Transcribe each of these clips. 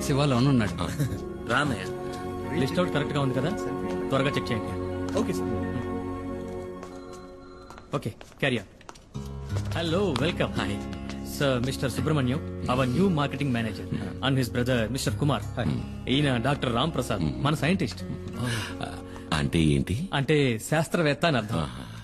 Shiva loan ఉన్నాడు రానయ్య list out correct గా ఉంది కదా త్వరగా చెక్ చేయండి okay sir okay carrier hello welcome hi sir mister Subrahmanyam our new marketing manager and his brother mister Kumar ఈయన doctor Ram Prasad మన సైంటిస్ట్ అంటే ఏంటి అంటే శాస్త్రవేత్త అని అర్థం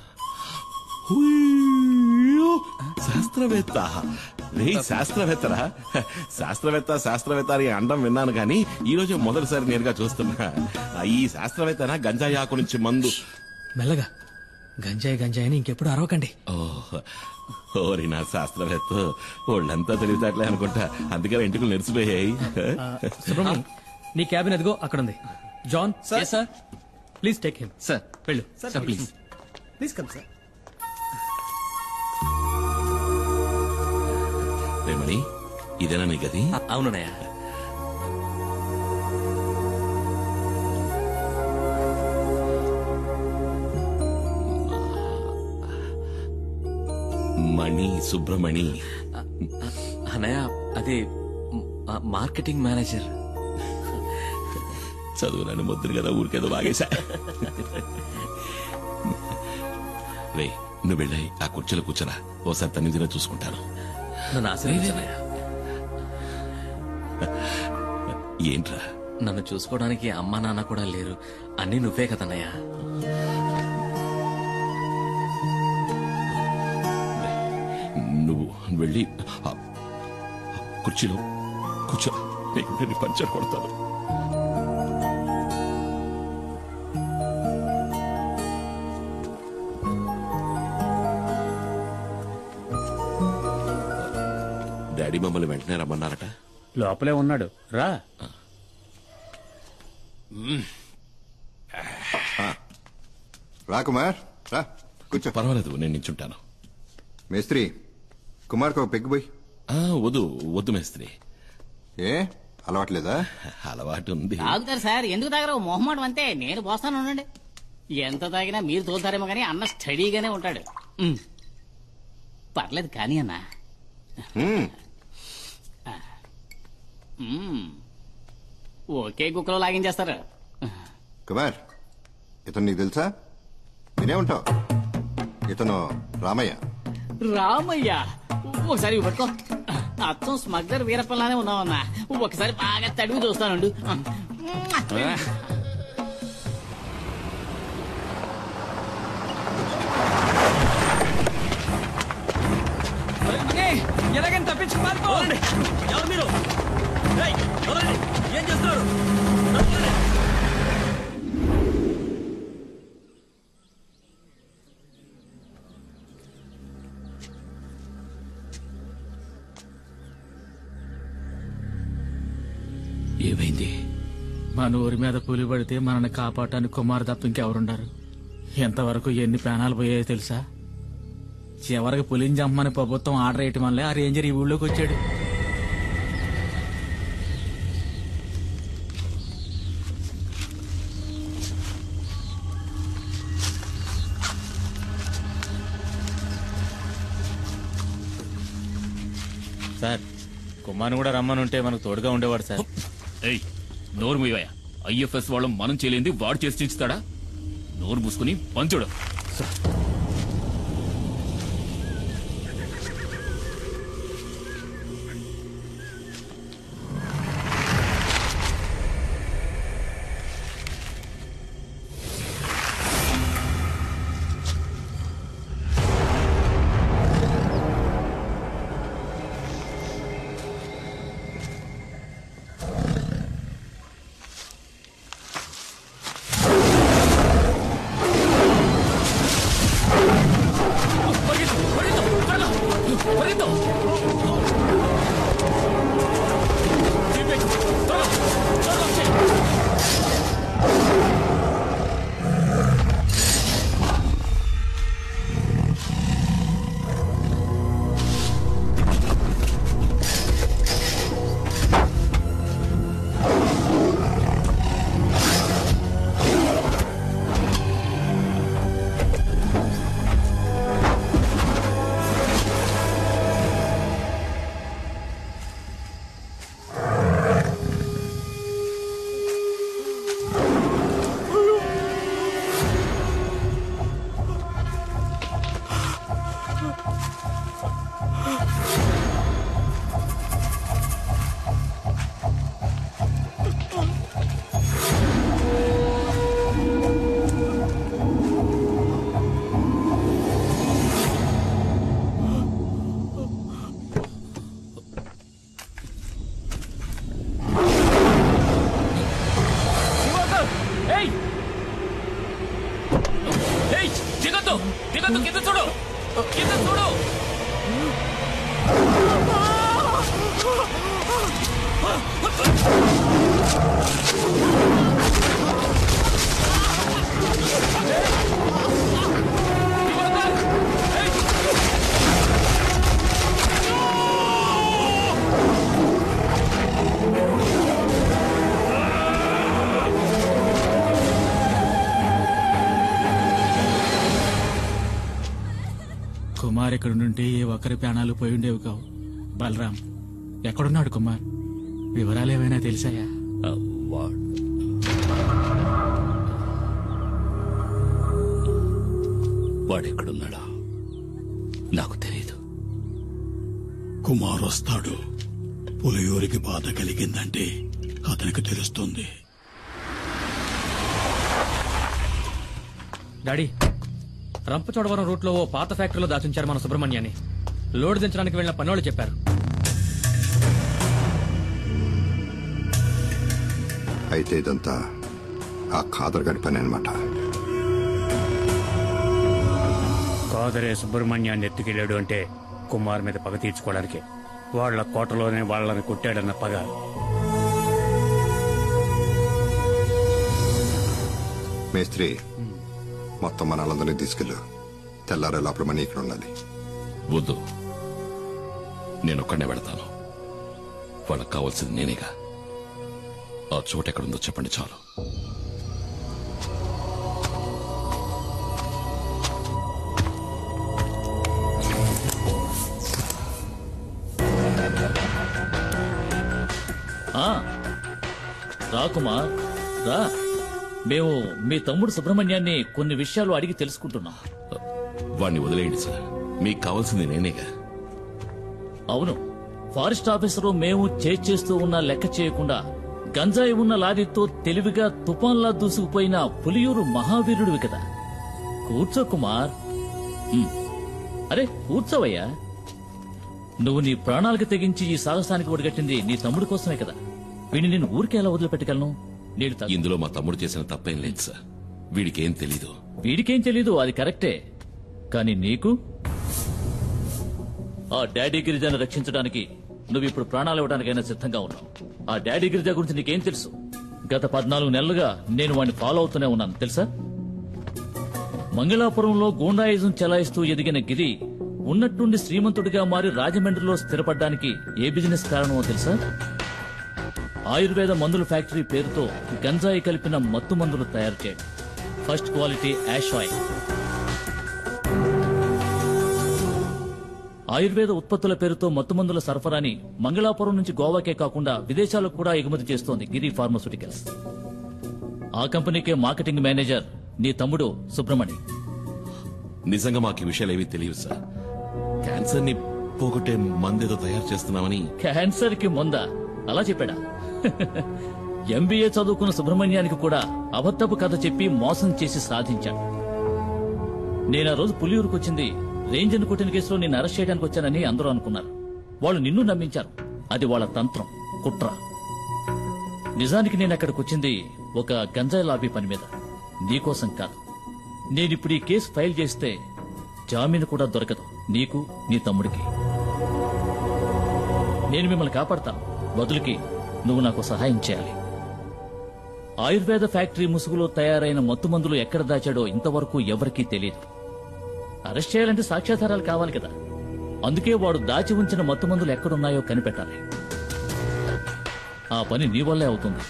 హుయ్యో, శాస్త్రవేత్త రే శాస్త్రవేత్తరా శాస్త్రవేత్త శాస్త్రవేత్త అని అండం విన్నాను కానీ ఈ రోజు మొదటిసారి నేరుగా చూస్తున్నా ఈ శాస్త్రవేత్తనా గంజాయి ఆకు నుంచి మందు మెల్లగా గంజాయి గంజాయి అని ఇంకెప్పుడు అరవకండి ఓ, ఓరి నా శాస్త్రవేత్త వాళ్ళంతా తెలివితేటలే అనుకుంటా అందుకే ఇంటికి నెరిసిపోయాయి ఆ, సుబ్రహ్మణ్యం నీ క్యాబిన్ అదిగో అక్కడ ఉంది John sir. Sir please take him sir వెళ్ళు sir please please come sir Remani ఇదేనా నీ గది అవునన్నయ్య మణి సుబ్రమణి అన్నయ్య అది మ- మార్కెటింగ్ మేనేజర్ చదువునని ముద్దురు కదా ఊరికేదో బాగేశా రే నువ్వు వెళ్ళాయి ఆ కుర్చీలో కూర్చోరా ఓసారి తన్ని చూసుకుంటాను నన్ను ఆశీర్వదించనయ్య ఏంట్రా నన్ను చూసుకోవడానికి అమ్మా నాన్న కూడా లేరు అన్నీ నువ్వే కదన్నయ్య నువ్వు వెళ్ళి ఆ కుర్చీలో కూర్చో నీకు నేను పంచర్ కొడతాను డాడీ మమ్మల్ని వెంటనే రమ్మన్నారట లోపలే ఉన్నాడు రా రా కుమార్ రా కూర్చో పర్వాలేదు నేను నించుంటాను మేస్త్రి కుమార్కి ఒక పెగ్గు పోయి ఆ, వద్దు వద్దు మేస్త్రి ఏ అలవాట్లేదా అలవాటు ఉంది తాగుతారు సార్ ఎందుకు తాగరు మొహమాటం అంతే నేను పోస్తాను ఉండండి ఎంత తాగినా మీరు తోలుతారేమో కానీ అన్న స్టడీగానే ఉంటాడు ఉమ్. పర్లేదు కానీ అన్న మ్మ్. ఉమ్. ఒకే కుక్కలో లాగించేస్తారు కుమార్ ఇతను నీకు తెలుసా వినే ఉంటావు ఇతను రామయ్య రామయ్య ఒకసారి ఇవి పట్టుకో అచ్చం స్మగ్లర్ వీరప్పలానే ఉన్నావన్నా ఒకసారి బాగా తడివి చూస్తానుండు ఎలాగైనా తప్పించుకు పారిపో ఎవరు మీరు ఏయ్, ఎవరండి? ఏం చేస్తున్నారు ఏమైంది మన ఊరి మీద పులి పడితే మనల్ని కాపాడటానికి కుమార్ తప్ప ఇంకెవరుండారు ఎంతవరకు ఎన్ని ప్రాణాలు పోయాయో తెలుసా చివరికి పులిని చంపమని ప్రభుత్వం ఆర్డర్ వేయటం వల్లే ఆ రేంజర్ ఈ ఊళ్ళోకి వచ్చాడు సార్ కుమార్ని కూడా రమ్మని ఉంటే మనకు తోడుగా ఉండేవాడు సార్ ఏయ్ నోరు మూయవయ్యా ఐఎఫ్ఎస్ వాళ్ళు మనం చేయలేంది వాడు చేసి చించుతాడా నోరు మూసుకుని పంచుడు ఆ కుమార్ ఇక్కడ నుండి ఏ ఒక్కరి ప్రాణాలు పోయి ఉండేవి కావు బలరాం ఎక్కడున్నాడు కుమార్ వివరాలు ఏమైనా తెలిసాయా వాడెక్కడున్నాడా నాకు తెలియదు కుమార్ వస్తాడు పులియూరికి బాధ కలిగిందంటే అతనికి తెలుస్తుంది డాడీ రంపచోడవరం రూట్ లో ఓ పాత ఫ్యాక్టరీలో దాచుంచారు మన సుబ్రహ్మణ్యాన్ని లోడ్ దించడానికి వెళ్ళిన పనోళ్ళు చెప్పారు అయితే ఇదంతా ఆ ఖాదర్ గడి పని అనమాట కాదరే సుబ్రహ్మణ్యాన్ని ఎత్తుకెళ్ళాడు అంటే కుమార్ మీద పగ తీర్చుకోవడానికి వాళ్ళ కోటలోనే వాళ్ళని కొట్టాడన్న పగ మేస్త్రి మొత్తం మన వాళ్ళందరినీ తీసుకెళ్ళు తెల్లారే లోపల మనీ ఇక్కడ ఉండాలి వద్దు నేనొక్కడనే వెళతాను వాళ్ళకి కావాల్సింది నేనేగా ఆ చోటు ఎక్కడుందో చెప్పండి చాలు ఆ, రా కుమార్ రా మేము మీ తమ్ముడు సుబ్రహ్మణ్యాన్ని కొన్ని విషయాలు అడిగి తెలుసుకుంటున్నాం వాణ్ణి వదిలేయండి సార్ మీకు కావాల్సింది నేనేగా అవును ఫారెస్ట్ ఆఫీసరు మేము చేస్తూ ఉన్న లెక్క చేయకుండా గంజాయి ఉన్న లారీతో తెలివిగా తుఫాన్లా దూసుకుపోయిన పులియూరు మహావీరుడివి కదా కూర్చో కుమార్ ఉమ్. అరే కూర్చోవయ్యా నువ్వు నీ ప్రాణాలకు తెగించి ఈ సాహసానికి ఒడిగట్టింది నీ తమ్ముడి కోసమే కదా వీడిని నేను ఊరికే ఎలా వదిలిపెట్టగలను నేను తగ్గ- ఇందులో మా తమ్ముడు చేసిన తప్పేం లేదు సార్ వీడికేం తెలీదు వీడికేం తెలీదు అది కరెక్టే కానీ నీకు ఆ డాడీ గిరిజాను రక్షించడానికి నువ్వు ఇప్పుడు ప్రాణాలు ఇవ్వడానికైనా సిద్ధంగా ఉన్నావు ఆ డాడీ గిరిజ గురించి నీకేం తెలుసు గత పద్నాలుగు నెలలుగా నేను వాడిని ఫాలో అవుతూనే ఉన్నాను తెలుసా మంగళాపురంలో గూండాయిజం చెలాయిస్తూ ఎదిగిన గిరి ఉన్నట్టుండి శ్రీమంతుడిగా మారి రాజమండ్రిలో స్థిరపడ్డానికి ఏ బిజినెస్ కారణమో తెలుసా ఆయుర్వేద మందుల ఫ్యాక్టరీ పేరుతో గంజాయి కలిపిన మత్తు మందులు తయారు చేయడం first quality hash oil Ayurveda ఉత్పత్తుల పేరుతో మత్తుమందుల సరఫరాని మంగళాపురం నుంచి గోవాకే కాకుండా విదేశాలకు కూడా ఎగుమతి చేస్తోంది గిరి ఫార్మాస్యూటికల్స్ ఆ కంపెనీకే మార్కెటింగ్ మేనేజర్ నీ తమ్ముడు సుబ్రమణి నిజంగా మాకు ఈ విషయాలు ఏవీ తెలియదు సార్ క్యాన్సర్ ని పోగొట్టే మందేదో తయారు చేస్తున్నామని క్యాన్సర్ కి ముందా అలా చెప్పాడా ఎంబీఏ చదువుకున్న సుబ్రహ్మణ్యానికి కూడా అబద్ధపు కథ చెప్పి మోసం చేసి సాధించాడు నేను ఆ రోజు పులియూరుకు వచ్చింది రేంజర్ కొట్టిన కేసులో నేను అరెస్ట్ చేయడానికి వచ్చానని అందరూ అనుకున్నారు వాళ్ళు నిన్ను నమ్మించారు అది వాళ్ళ తంత్రం కుట్ర నిజానికి నేను అక్కడికి వచ్చింది ఒక గంజాయి లాబీ పని మీద నీకోసం కాదు నేనిప్పుడు ఈ కేసు ఫైల్ చేస్తే జామీను కూడా దొరకదు నీకు నీ తమ్ముడికి నేను మిమ్మల్ని కాపాడతాను బదులుకి నువ్వు నాకు సహాయం చేయాలి ఆయుర్వేద ఫ్యాక్టరీ ముసుగులో తయారైన మత్తుమందులు ఎక్కడ దాచాడో ఇంతవరకు ఎవరికీ తెలియదు అరెస్ట్ చేయాలంటే సాక్ష్యాధారాలు కావాలి కదా అందుకే వాడు దాచి ఉంచిన మత్తుమందులు ఎక్కడున్నాయో కనిపెట్టాలి ఆ పని నీ వల్లే అవుతుంది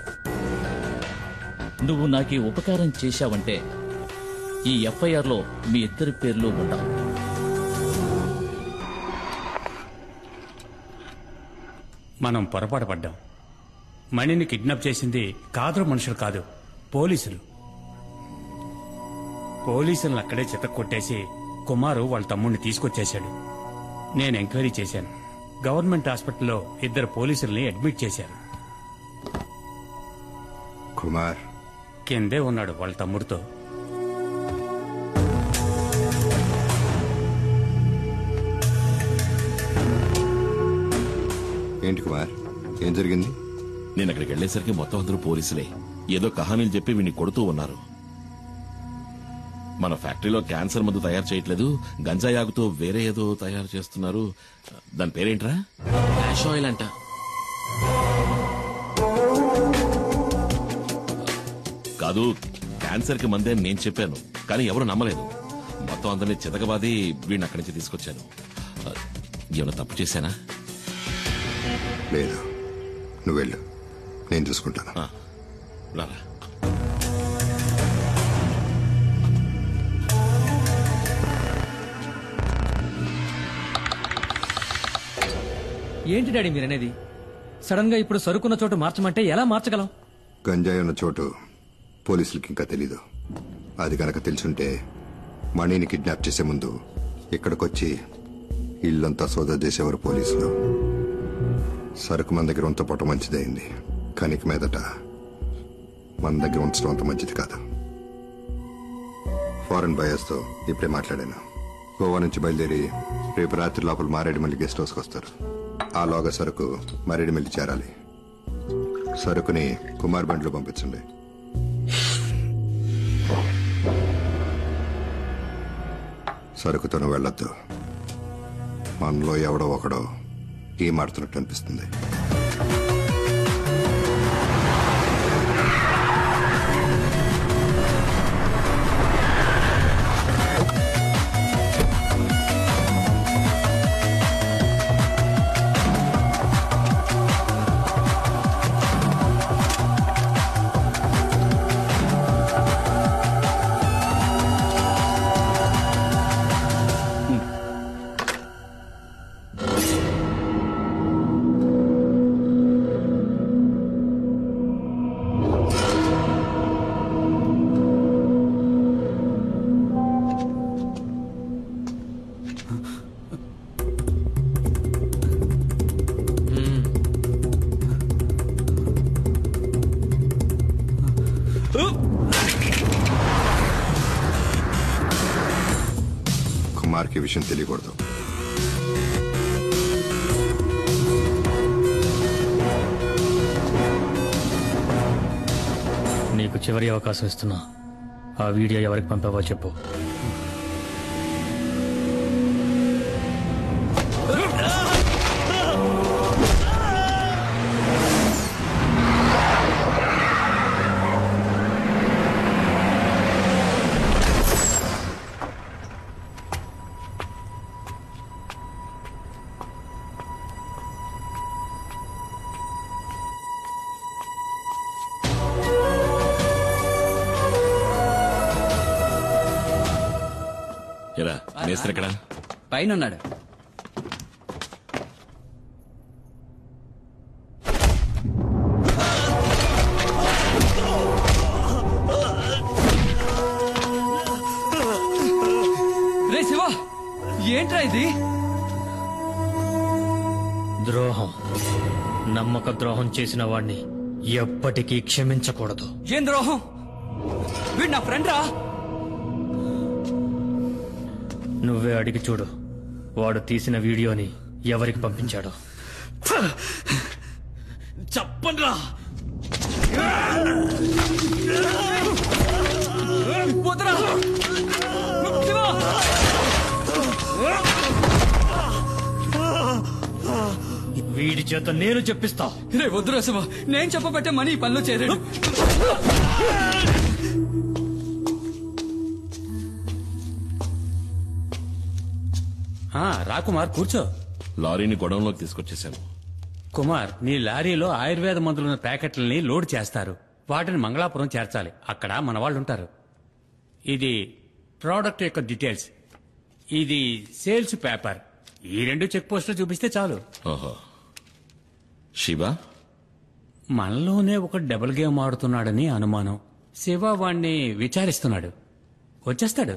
నువ్వు నాకు ఈ ఉపకారం చేశావంటే ఈ ఎఫ్ఐఆర్లో మీ ఇద్దరి పేర్లు ఉండవు మనం పొరపాటు పడ్డాం మణిని కిడ్నాప్ చేసింది కాదరు మనుషులు కాదు పోలీసులు పోలీసులను అక్కడే చిత కొట్టేసి కుమారు వాళ్ళ తమ్ముడిని తీసుకొచ్చేశాడు నేను ఎంక్వైరీ చేశాను గవర్నమెంట్ హాస్పిటల్లో ఇద్దరు పోలీసుల్ని అడ్మిట్ చేశారు కుమార్ కిందే ఉన్నాడు వాళ్ళ తమ్ముడితో ఏంటి కుమార్ ఏం జరిగింది నేను అక్కడికి వెళ్లేసరికి మొత్తం అందరూ పోలీసులే ఏదో కహానీలు చెప్పి వీడిని కొడుతూ ఉన్నారు మన ఫ్యాక్టరీలో క్యాన్సర్ మందు తయారు చేయట్లేదు గంజాయి ఆకుతో వేరే ఏదో తయారు చేస్తున్నారు దాని పేరేంట్రా యాష్ ఆయిల్ అంట కాదు క్యాన్సర్ కి మందే అని నేను చెప్పాను కానీ ఎవరు నమ్మలేదు మొత్తం అందరినీ చితకబాది వీడిని అక్కడి నుంచి తీసుకొచ్చాను ఆ, ఏమైనా తప్పు చేశానా లేదు నువ్వు వెళ్ళు నేను చూసుకుంటాను ఆ, రారా ఏంటి డాడీ మీరనేది సడన్ గా ఇప్పుడు సరుకున్న చోటు మార్చమంటే ఎలా మార్చగలం గంజాయి ఉన్న చోటు పోలీసులకి ఇంకా తెలీదు అది గనక తెలుసుంటే మణిని కిడ్నాప్ చేసే ముందు ఇక్కడికొచ్చి ఇల్లంతా సోదా చేసేవారు పోలీసులు సరుకు మన దగ్గర ఉంచపోవటం మంచిదైంది కానీ ఇక మీదట మన దగ్గర ఉంచడం అంత మంచిది కాదు ఫారెన్ బయర్స్తో ఇప్పుడే మాట్లాడాను గోవా నుంచి బయలుదేరి రేపు రాత్రి లోపల మారేడుమల్లి గెస్ట్ హౌస్కి వస్తారు ఆ లోగా సరుకు మారేడుమల్లి చేరాలి సరుకుని కుమార్ బండ్లో పంపించండి సరుకుతోనే వెళ్ళొద్దు మనలో ఎవడో ఒకడో ఏం ఆడుతున్నట్టు అనిపిస్తుంది కుమార్కి ఈ విషయం తెలియకూడదు నీకు చివరి అవకాశం ఇస్తున్నా ఆ వీడియో ఎవరికి పంపావో చెప్పు ఎరా మేస్త్రి ఎక్కడ పైన ఉన్నాడు రే శివ ఏంట్రా ఇది ద్రోహం నమ్మక ద్రోహం చేసిన వాణ్ణి ఎప్పటికీ క్షమించకూడదు ఏం ద్రోహం వీడు నా ఫ్రెండ్ రా నువ్వే అడిగి చూడు వాడు తీసిన వీడియోని ఎవరికి పంపించాడో చెప్పండ్రా వదరా శివ వీడి చేత నేను చెప్పిస్తా రే వద్దురా శివ నేను చెప్పబట్టే మనీ ఈ పనిలో చేరాడు ఆ, రా కుమార్ కూర్చో లారీని గొడవంలోకి తీసుకొచ్చేసాను కుమార్ నీ లారీలో ఆయుర్వేద మందులున్న ప్యాకెట్లని లోడ్ చేస్తారు వాటిని మంగళాపురం చేర్చాలి అక్కడ మన వాళ్ళు ఉంటారు ఇది ప్రోడక్ట్ యొక్క డీటెయిల్స్ ఇది సేల్స్ పేపర్ ఈ రెండు చెక్ పోస్టులు చూపిస్తే చాలు ఓహో శివ మనలోనే ఒక డబుల్ గేమ్ ఆడుతున్నాడని అనుమానం శివ వాణ్ణి విచారిస్తున్నాడు వచ్చేస్తాడు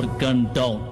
your gun down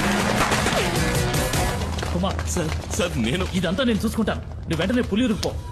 Kumar sir sir నేను ఇదంతా నేను చూసుకుంటాను నువ్వు వెంటనే పులియూరుకు పో